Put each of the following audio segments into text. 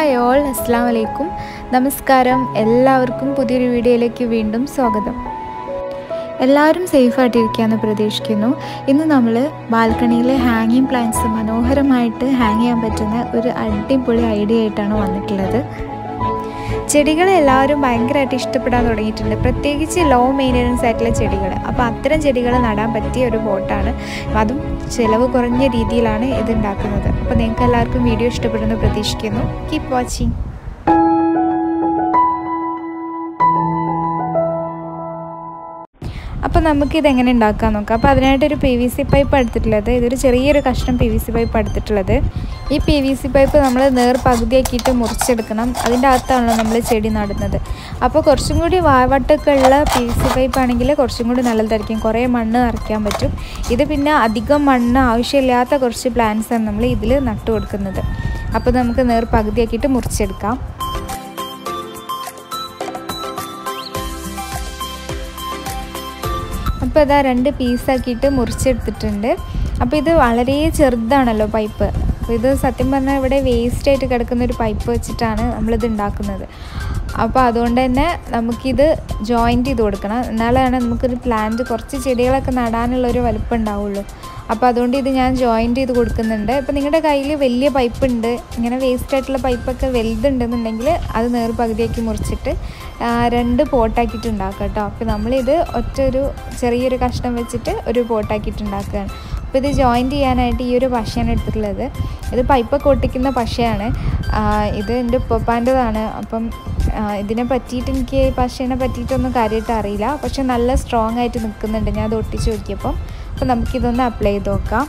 hi all അസ്സാം വലൈക്കും നമസ്കാരം എല്ലാവർക്കും പുതിയൊരു വീഡിയോയിലേക്ക് വീണ്ടും സ്വാഗതം എല്ലാവരും സേഫായിട്ടിരിക്കുകയെന്ന് പ്രതീക്ഷിക്കുന്നു ഇന്ന് നമ്മൾ ബാൽക്കണിയിലെ ഹാങ്ങിങ് പ്ലാന്റ്സ് മനോഹരമായിട്ട് ഹാങ് ചെയ്യാൻ പറ്റുന്ന ഒരു അടിപൊളി ഐഡിയ ആയിട്ടാണ് വന്നിട്ടുള്ളത് ചെടികളെ എല്ലാവരും ഭയങ്കരമായിട്ട് ഇഷ്ടപ്പെടാൻ തുടങ്ങിയിട്ടുണ്ട് പ്രത്യേകിച്ച് ലോ മെയിൻ്റനൻസ് ആയിട്ടുള്ള ചെടികൾ അപ്പോൾ അത്തരം ചെടികൾ നടാൻ പറ്റിയ ഒരു ബോട്ടാണ് അതും ചിലവ് കുറഞ്ഞ രീതിയിലാണ് ഇത് ഉണ്ടാക്കുന്നത് അപ്പോൾ നിങ്ങൾക്ക് എല്ലാവർക്കും വീഡിയോ ഇഷ്ടപ്പെടുന്നു പ്രതീക്ഷിക്കുന്നു കീപ് വാച്ചിങ് അപ്പോൾ നമുക്കിത് എങ്ങനെ ഉണ്ടാക്കാൻ നോക്കാം അപ്പോൾ അതിനായിട്ടൊരു പി വി സി പൈപ്പ് എടുത്തിട്ടുള്ളത് ഇതൊരു ചെറിയൊരു കഷ്ണം പി വി സി പൈപ്പ് എടുത്തിട്ടുള്ളത് ഈ പി വി സി പൈപ്പ് നമ്മൾ നേർ പകുതിയാക്കിയിട്ട് മുറിച്ചെടുക്കണം അതിൻ്റെ അകത്താണല്ലോ നമ്മൾ ചെടി നടുന്നത് അപ്പോൾ കുറച്ചും കൂടി വാവട്ടൊക്കെ ഉള്ള പി വി സി പൈപ്പ് ആണെങ്കിൽ കുറച്ചും കൂടി നല്ലതായിരിക്കും കുറേ മണ്ണ് നിറയ്ക്കാൻ പറ്റും ഇത് പിന്നെ അധികം മണ്ണ് ആവശ്യമില്ലാത്ത കുറച്ച് പ്ലാന്റ്സാണ് നമ്മൾ ഇതിൽ നട്ടു കൊടുക്കുന്നത് അപ്പോൾ നമുക്ക് നേർ പകുതിയാക്കിയിട്ട് മുറിച്ചെടുക്കാം അപ്പോൾ ഇതാ രണ്ട് പീസാക്കിയിട്ട് മുറിച്ചെടുത്തിട്ടുണ്ട് അപ്പോൾ ഇത് വളരെ ചെറുതാണല്ലോ പൈപ്പ് അപ്പോൾ ഇത് സത്യം പറഞ്ഞാൽ ഇവിടെ വേസ്റ്റ് ആയിട്ട് കിടക്കുന്ന ഒരു പൈപ്പ് വെച്ചിട്ടാണ് നമ്മളിത് ഉണ്ടാക്കുന്നത് അപ്പോൾ അതുകൊണ്ട് തന്നെ നമുക്കിത് ജോയിൻറ്റ് ചെയ്ത് കൊടുക്കണം എന്നാലാണ് നമുക്കൊരു പ്ലാന്റ് കുറച്ച് ചെടികളൊക്കെ നടാനുള്ള ഒരു വലുപ്പം ഉണ്ടാവുള്ളൂ അപ്പോൾ അതുകൊണ്ട് ഇത് ഞാൻ ജോയിൻറ്റ് ചെയ്ത് കൊടുക്കുന്നുണ്ട് ഇപ്പോൾ നിങ്ങളുടെ കയ്യിൽ വലിയ പൈപ്പ് ഉണ്ട് ഇങ്ങനെ വേസ്റ്റ് ആയിട്ടുള്ള പൈപ്പൊക്കെ വലുതുണ്ടെന്നുണ്ടെങ്കിൽ അത് നേർ പകുതിയാക്കി മുറിച്ചിട്ട് രണ്ട് പോട്ടാക്കിയിട്ട് ഉണ്ടാക്കുക കേട്ടോ അപ്പോൾ നമ്മളിത് ഒറ്റ ഒരു ചെറിയൊരു കഷ്ണം വെച്ചിട്ട് ഒരു പോട്ടാക്കിയിട്ട് ഉണ്ടാക്കുകയാണ് അപ്പോൾ ഇത് ജോയിൻറ്റ് ചെയ്യാനായിട്ട് ഈ ഒരു പശയാണ് എടുത്തിട്ടുള്ളത് ഇത് പൈപ്പൊക്കെ ഒട്ടിക്കുന്ന പശയാണ് ഇത് എൻ്റെ ഉപ്പപ്പാൻ്റെതാണ് അപ്പം ഇതിനെ പറ്റിയിട്ട് എനിക്ക് ഈ പശേനെ പറ്റിയിട്ടൊന്നും കാര്യമായിട്ട് അറിയില്ല പക്ഷെ നല്ല സ്ട്രോങ് ആയിട്ട് നിൽക്കുന്നുണ്ട് ഞാൻ അത് ഒട്ടിച്ച് നോക്കിയപ്പം അപ്പോൾ നമുക്കിതൊന്ന് അപ്ലൈ ചെയ്ത് നോക്കാം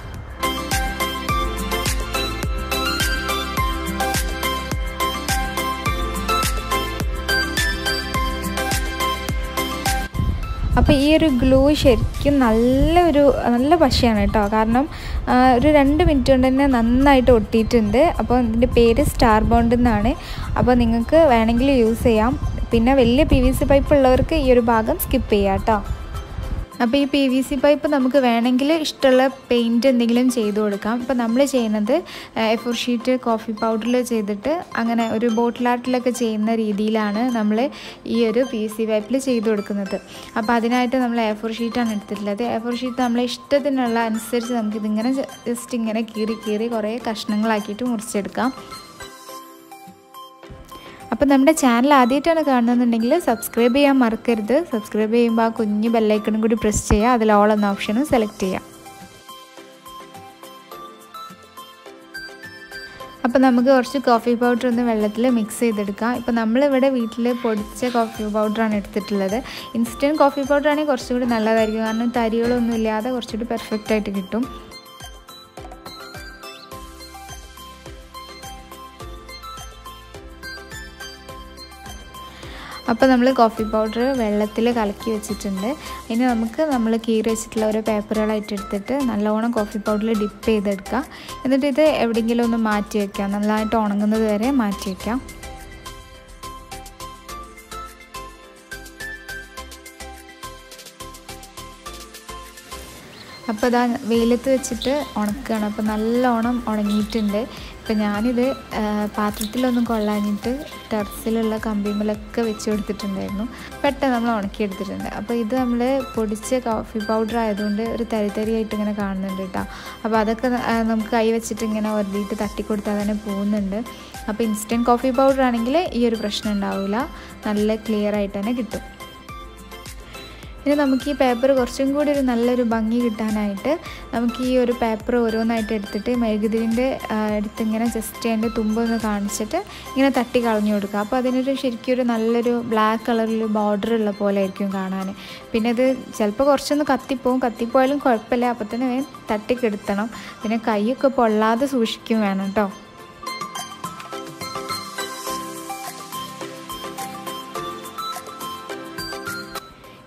അപ്പോൾ ഈ ഒരു ഗ്ലൂ ശരിക്കും നല്ലൊരു നല്ല പശയാണ് കേട്ടോ കാരണം ഒരു രണ്ട് മിനിറ്റ് കൊണ്ട് തന്നെ നന്നായിട്ട് ഒട്ടിയിട്ടുണ്ട് അപ്പോൾ ഇതിൻ്റെ പേര് സ്റ്റാർ ബോണ്ട് എന്നാണ് അപ്പോൾ നിങ്ങൾക്ക് വേണമെങ്കിൽ യൂസ് ചെയ്യാം പിന്നെ വലിയ പി വി സി പൈപ്പ് ഉള്ളവർക്ക് ഈ ഒരു ഭാഗം സ്കിപ്പ് ചെയ്യാം കേട്ടോ അപ്പോൾ ഈ പി വി സി പൈപ്പ് നമുക്ക് വേണമെങ്കിൽ ഇഷ്ടമുള്ള പെയിൻറ്റ് എന്തെങ്കിലും ചെയ്ത് കൊടുക്കാം ഇപ്പോൾ നമ്മൾ ചെയ്യുന്നത് എ ഫോർ ഷീറ്റ് കോഫി പൗഡറിൽ ചെയ്തിട്ട് അങ്ങനെ ഒരു ബോട്ടിൽ ആർട്ടിലൊക്കെ ചെയ്യുന്ന രീതിയിലാണ് നമ്മൾ ഈ ഒരു പി വി സി പൈപ്പിൽ ചെയ്ത് കൊടുക്കുന്നത് അപ്പോൾ അതിനായിട്ട് നമ്മൾ എ ഫോർ ഷീറ്റാണ് എടുത്തിട്ടുള്ളത് എ ഫോർ ഷീറ്റ് നമ്മളെ ഇഷ്ടത്തിനുള്ള അനുസരിച്ച് നമുക്കിതിങ്ങനെ ജസ്റ്റ് ഇങ്ങനെ കീറി കീറി കുറേ കഷ്ണങ്ങളാക്കിയിട്ട് മുറിച്ചെടുക്കാം അപ്പോൾ നമ്മുടെ ചാനൽ ആദ്യമായിട്ടാണ് കാണുന്നതെന്നുണ്ടെങ്കിൽ സബ്സ്ക്രൈബ് ചെയ്യാൻ മറക്കരുത് സബ്സ്ക്രൈബ് ചെയ്യുമ്പോൾ ആ കുഞ്ഞ് ബെല്ലൈക്കണും കൂടി പ്രസ് ചെയ്യുക അതിൽ ഓൾ എന്ന ഓപ്ഷനും സെലക്ട് ചെയ്യാം അപ്പോൾ നമുക്ക് കുറച്ച് കോഫി പൗഡർ ഒന്ന് വെള്ളത്തിൽ മിക്സ് ചെയ്തെടുക്കാം ഇപ്പോൾ നമ്മളിവിടെ വീട്ടിൽ പൊടിച്ച കോഫി പൗഡറാണ് എടുത്തിട്ടുള്ളത് ഇൻസ്റ്റൻറ്റ് കോഫി പൗഡർ ആണെങ്കിൽ കുറച്ചുകൂടി നല്ലതായിരിക്കും കാരണം തരികളൊന്നും ഇല്ലാതെ കുറച്ചുകൂടി പെർഫെക്റ്റ് ആയിട്ട് കിട്ടും അപ്പോൾ നമ്മൾ കോഫി പൗഡർ വെള്ളത്തിൽ കലക്കി വെച്ചിട്ടുണ്ട് ഇനി നമുക്ക് നമ്മൾ കീറി വെച്ചിട്ടുള്ള ഓരോ പേപ്പറുകളായിട്ട് എടുത്തിട്ട് നല്ലോണം കോഫി പൗഡറിൽ ഡിപ്പ് ചെയ്തെടുക്കുക എന്നിട്ട് ഇത് എവിടെയെങ്കിലും ഒന്ന് മാറ്റി വയ്ക്കാം നല്ലതായിട്ട് ഉണങ്ങുന്നത് വരെ മാറ്റി വയ്ക്കാം അപ്പോൾ ഇതാ വെയിലത്ത് വെച്ചിട്ട് ഉണക്കുകയാണ് അപ്പോൾ നല്ലോണം ഉണങ്ങിയിട്ടുണ്ട് ഇപ്പം ഞാനിത് പാത്രത്തിലൊന്നും കൊള്ളാഞ്ഞിട്ട് ടെറസിലുള്ള കമ്പിമലൊക്കെ വെച്ച് കൊടുത്തിട്ടുണ്ടായിരുന്നു പെട്ടെന്ന് നമ്മൾ ഉണക്കിയെടുത്തിട്ടുണ്ട് അപ്പോൾ ഇത് നമ്മൾ പൊടിച്ച കോഫി പൗഡർ ആയതുകൊണ്ട് ഒരു തരി തരിയായിട്ട് ഇങ്ങനെ കാണുന്നുണ്ട് കേട്ടോ അപ്പോൾ അതൊക്കെ നമുക്ക് കൈ വെച്ചിട്ട് ഇങ്ങനെ ഒരടിയിട്ട് തട്ടിക്കൊടുത്താൽ തന്നെ പോകുന്നുണ്ട് അപ്പോൾ ഇൻസ്റ്റൻറ്റ് കോഫി പൗഡർ ആണെങ്കിൽ ഈ ഒരു പ്രശ്നം ഉണ്ടാവില്ല നല്ല ക്ലിയർ ആയിട്ട് തന്നെ കിട്ടും ഇനി നമുക്ക് ഈ പേപ്പർ കുറച്ചും കൂടി ഒരു നല്ലൊരു ഭംഗി കിട്ടാനായിട്ട് നമുക്ക് ഈ ഒരു പേപ്പർ ഓരോന്നായിട്ട് എടുത്തിട്ട് മെഴുകുതിരിൻ്റെ അടുത്ത് ഇങ്ങനെ ജസ്റ്റ് അതിൻ്റെ തുമ്പൊന്ന് കാണിച്ചിട്ട് ഇങ്ങനെ തട്ടി കളഞ്ഞു കൊടുക്കുക അപ്പോൾ അതിനൊരു ശരിക്കും ഒരു നല്ലൊരു ബ്ലാക്ക് കളറിൽ ബോർഡർ ഉള്ള പോലെ ആയിരിക്കും കാണാൻ പിന്നെ ഇത് ചിലപ്പോൾ കുറച്ചൊന്ന് കത്തിപ്പോവും കത്തിപ്പോയാലും കുഴപ്പമില്ല അപ്പോൾ തന്നെ വേഗം തട്ടിക്കെടുത്തണം പിന്നെ കൈയൊക്കെ പൊള്ളാതെ സൂക്ഷിക്കും വേണം കേട്ടോ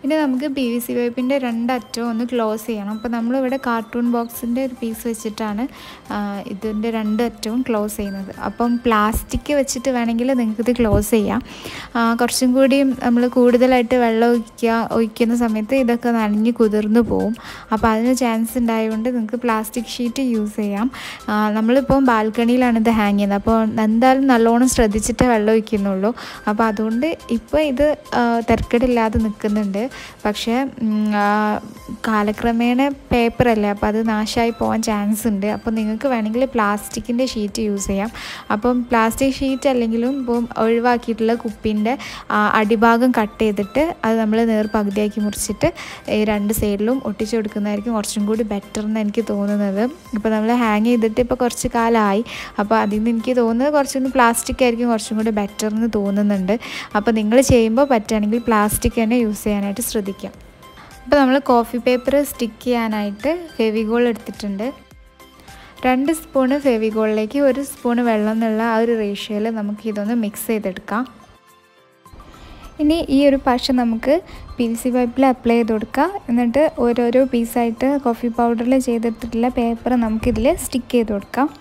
ഇനി നമുക്ക് പി വി സി പൈപ്പിൻ്റെ രണ്ടറ്റവും ഒന്ന് ക്ലോസ് ചെയ്യണം അപ്പോൾ നമ്മളിവിടെ കാർട്ടൂൺ ബോക്സിൻ്റെ ഒരു പീസ് വെച്ചിട്ടാണ് ഇതിൻ്റെ രണ്ട് അറ്റവും ക്ലോസ് ചെയ്യുന്നത് അപ്പം പ്ലാസ്റ്റിക് വെച്ചിട്ട് വേണമെങ്കിൽ നിങ്ങൾക്ക് ഇത് ക്ലോസ് ചെയ്യാം കുറച്ചും കൂടി നമ്മൾ കൂടുതലായിട്ട് വെള്ളം ഒഴിക്കുക ഒഴിക്കുന്ന സമയത്ത് ഇതൊക്കെ നനഞ്ഞ് കുതിർന്നു പോവും അപ്പോൾ അതിന് ചാൻസ് ഉണ്ടായതുകൊണ്ട് നിങ്ങൾക്ക് പ്ലാസ്റ്റിക് ഷീറ്റ് യൂസ് ചെയ്യാം നമ്മളിപ്പോൾ ബാൽക്കണിയിലാണ് ഇത് ഹാങ് ചെയ്യുന്നത് അപ്പോൾ എന്തായാലും നല്ലോണം ശ്രദ്ധിച്ചിട്ടേ വെള്ളം ഒഴിക്കുന്നുള്ളൂ അപ്പോൾ അതുകൊണ്ട് ഇപ്പോൾ ഇത് തിരക്കടില്ലാതെ നിൽക്കുന്നുണ്ട് പക്ഷേ കാലക്രമേണ പേപ്പറല്ലേ അപ്പോൾ അത് നാശമായി പോകാൻ ചാൻസ് ഉണ്ട് അപ്പോൾ നിങ്ങൾക്ക് വേണമെങ്കിൽ പ്ലാസ്റ്റിക്കിൻ്റെ ഷീറ്റ് യൂസ് ചെയ്യാം അപ്പം പ്ലാസ്റ്റിക് ഷീറ്റ് അല്ലെങ്കിലും ഇപ്പം ഒഴിവാക്കിയിട്ടുള്ള കുപ്പിൻ്റെ അടിഭാഗം കട്ട് ചെയ്തിട്ട് അത് നമ്മൾ നേർ പകുതിയാക്കി മുറിച്ചിട്ട് ഈ രണ്ട് സൈഡിലും ഒട്ടിച്ചു കൊടുക്കുന്നതായിരിക്കും കുറച്ചും കൂടി ബെറ്റർ എന്ന് എനിക്ക് തോന്നുന്നത് ഇപ്പോൾ നമ്മൾ ഹാങ് ചെയ്തിട്ട് ഇപ്പോൾ കുറച്ച് കാലമായി അപ്പോൾ അതിൽ നിന്ന് എനിക്ക് തോന്നുന്നത് കുറച്ചുകൂടി പ്ലാസ്റ്റിക് ആയിരിക്കും കുറച്ചും കൂടി ബെറ്റർ എന്ന് തോന്നുന്നുണ്ട് അപ്പോൾ നിങ്ങൾ ചെയ്യുമ്പോൾ പറ്റുകയാണെങ്കിൽ പ്ലാസ്റ്റിക് തന്നെ യൂസ് ചെയ്യാനായിട്ട് ശ്രദ്ധിക്കാം അപ്പോൾ നമ്മൾ കോഫി പേപ്പർ സ്റ്റിക്ക് ചെയ്യാനായിട്ട് ഫെവിഗോൾ എടുത്തിട്ടുണ്ട് രണ്ട് സ്പൂണ് ഫെവിഗോളിലേക്ക് ഒരു സ്പൂണ് വെള്ളം എന്നുള്ള ആ ഒരു റേഷ്യോയിൽ നമുക്ക് ഇതൊന്ന് മിക്സ് ചെയ്തെടുക്കാം ഇനി ഈ ഒരു പശ നമുക്ക് പി വി സി പൈപ്പിൽ അപ്ലൈ ചെയ്ത് കൊടുക്കാം എന്നിട്ട് ഓരോരോ പീസായിട്ട് കോഫി പൗഡറിൽ ചെയ്തെടുത്തിട്ടുള്ള പേപ്പർ നമുക്കിതിൽ സ്റ്റിക്ക് ചെയ്ത് കൊടുക്കാം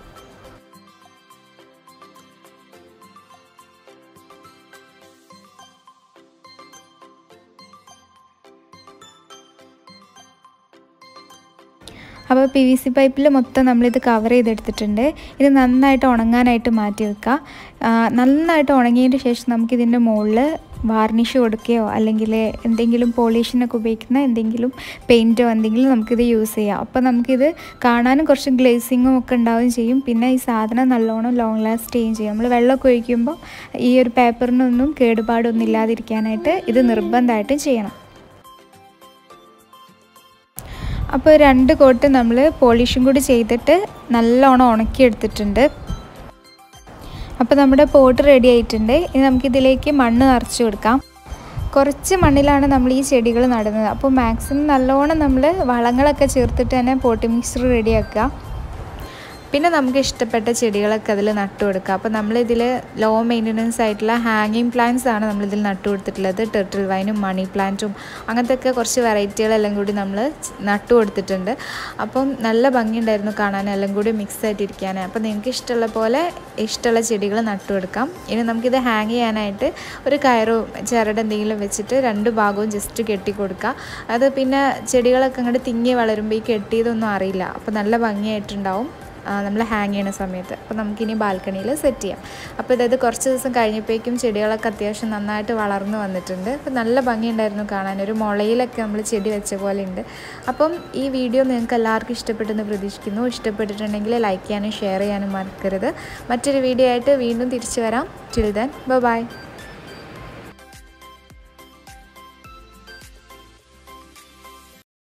അപ്പോൾ പി വി സി പൈപ്പിൽ മൊത്തം നമ്മളിത് കവർ ചെയ്തെടുത്തിട്ടുണ്ട് ഇത് നന്നായിട്ട് ഉണങ്ങാനായിട്ട് മാറ്റി വെക്കുക നന്നായിട്ട് ഉണങ്ങിയതിന് ശേഷം നമുക്കിതിൻ്റെ മുകളിൽ വാർണിഷ് കൊടുക്കുകയോ അല്ലെങ്കിൽ എന്തെങ്കിലും പോളിഷിനൊക്കെ ഉപയോഗിക്കുന്ന എന്തെങ്കിലും പെയിൻറ്റോ എന്തെങ്കിലും നമുക്കിത് യൂസ് ചെയ്യാം അപ്പോൾ നമുക്കിത് കാണാനും കുറച്ച് ഗ്ലേസിങ്ങും ഒക്കെ ഉണ്ടാവുകയും ചെയ്യും പിന്നെ ഈ സാധനം നല്ലോണം ലോങ് ലാസ്റ്റ് ചെയ്യുകയും ചെയ്യും നമ്മൾ വെള്ളമൊക്കെ ഒഴിക്കുമ്പോൾ ഈ ഒരു പേപ്പറിനൊന്നും കേടുപാടൊന്നും ഇല്ലാതിരിക്കാനായിട്ട് ഇത് നിർബന്ധമായിട്ടും ചെയ്യണം അപ്പോൾ രണ്ട് കോട്ട് നമ്മൾ പോളിഷും കൂടി ചെയ്തിട്ട് നല്ലോണം ഉണക്കിയെടുത്തിട്ടുണ്ട് അപ്പോൾ നമ്മുടെ പോട്ട് റെഡി ആയിട്ടുണ്ട് ഇനി നമുക്കിതിലേക്ക് മണ്ണ് നിറച്ച് കൊടുക്കാം കുറച്ച് മണ്ണിലാണ് നമ്മൾ ഈ ചെടികൾ നടുന്നത് അപ്പോൾ മാക്സിമം നല്ലോണം നമ്മൾ വളങ്ങളൊക്കെ ചേർത്തിട്ട് തന്നെ പോട്ടി മിക്സ്ചർ റെഡിയാക്കുക പിന്നെ നമുക്ക് ഇഷ്ടപ്പെട്ട ചെടികളൊക്കെ അതിൽ നട്ടു കൊടുക്കുക അപ്പോൾ നമ്മളിതിൽ ലോ മെയിൻ്റനൻസ് ആയിട്ടുള്ള ഹാങ്ങിങ് പ്ലാന്റ്സ് ആണ് നമ്മളിതിൽ നട്ടു കൊടുത്തിട്ടുള്ളത് ടെർട്ടിൽ വൈനും മണി പ്ലാന്റും അങ്ങനത്തെ ഒക്കെ കുറച്ച് വെറൈറ്റികളെല്ലാം കൂടി നമ്മൾ നട്ടു കൊടുത്തിട്ടുണ്ട് അപ്പം നല്ല ഭംഗിയുണ്ടായിരുന്നു കാണാൻ എല്ലാം കൂടി മിക്സ് ആയിട്ടിരിക്കാൻ അപ്പോൾ നിങ്ങൾക്ക് ഇഷ്ടമുള്ള പോലെ ഇഷ്ടമുള്ള ചെടികൾ നട്ടു കൊടുക്കാം ഇനി നമുക്കിത് ഹാങ് ചെയ്യാനായിട്ട് ഒരു കയറോ ചിരട് എന്തെങ്കിലും വെച്ചിട്ട് രണ്ട് ഭാഗവും ജസ്റ്റ് കെട്ടി കൊടുക്കുക അത് പിന്നെ ചെടികളൊക്കെ അങ്ങോട്ട് തിങ്ങി വളരുമ്പോൾ ഈ കെട്ടിയതൊന്നും അറിയില്ല അപ്പോൾ നല്ല ഭംഗിയായിട്ടുണ്ടാവും നമ്മൾ ഹാങ് ചെയ്യുന്ന സമയത്ത് അപ്പോൾ നമുക്കിനി ബാൽക്കണിയിൽ സെറ്റ് ചെയ്യാം അപ്പോൾ ഇതായത് കുറച്ച് ദിവസം കഴിഞ്ഞപ്പോഴേക്കും ചെടികളൊക്കെ അത്യാവശ്യം നന്നായിട്ട് വളർന്നു വന്നിട്ടുണ്ട് അപ്പോൾ നല്ല ഭംഗിയുണ്ടായിരുന്നു കാണാൻ ഒരു മുളയിലൊക്കെ നമ്മൾ ചെടി വെച്ച പോലെ ഉണ്ട് അപ്പം ഈ വീഡിയോ നിങ്ങൾക്ക് എല്ലാവർക്കും ഇഷ്ടപ്പെട്ടെന്ന് പ്രതീക്ഷിക്കുന്നു ഇഷ്ടപ്പെട്ടിട്ടുണ്ടെങ്കിൽ ലൈക്ക് ചെയ്യാനും ഷെയർ ചെയ്യാനും മറക്കരുത് മറ്റൊരു വീഡിയോ ആയിട്ട് വീണ്ടും തിരിച്ചു വരാം ടിൽ ദൻ ബൈ